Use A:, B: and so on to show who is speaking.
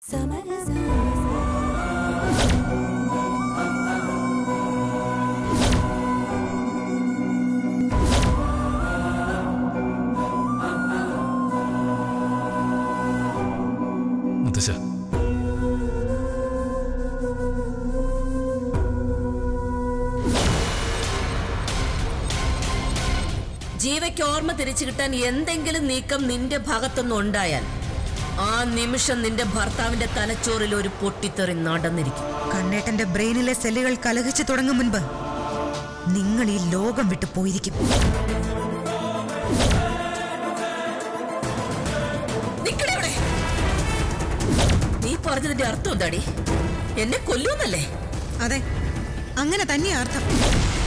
A: മുത്തശ്ശ
B: ജീവയ്ക്ക് ഓർമ്മ തിരിച്ചു കിട്ടാൻ എന്തെങ്കിലും നീക്കം നിന്റെ ഭാഗത്തുനിന്ന് ഉണ്ടായാൽ ആ നിമിഷം നിന്റെ ഭർത്താവിന്റെ തലച്ചോറിൽ ഒരു പൊട്ടിത്തെറി നടന്നിരിക്കും
C: കണ്ണേട്ടന്റെ ബ്രെയിനിലെ സെല്ലുകൾ കലഹിച്ചു തുടങ്ങും മുൻപ് നിങ്ങൾ ഈ ലോകം വിട്ടു പോയിരിക്കും
B: നിക്കടെ ഇവിടെ. നീ പറഞ്ഞതിന്റെ അർത്ഥം എന്താടി എന്നെ കൊല്ലൂന്നല്ലേ
C: അതെ അങ്ങനെ തന്നെയാ അർത്ഥം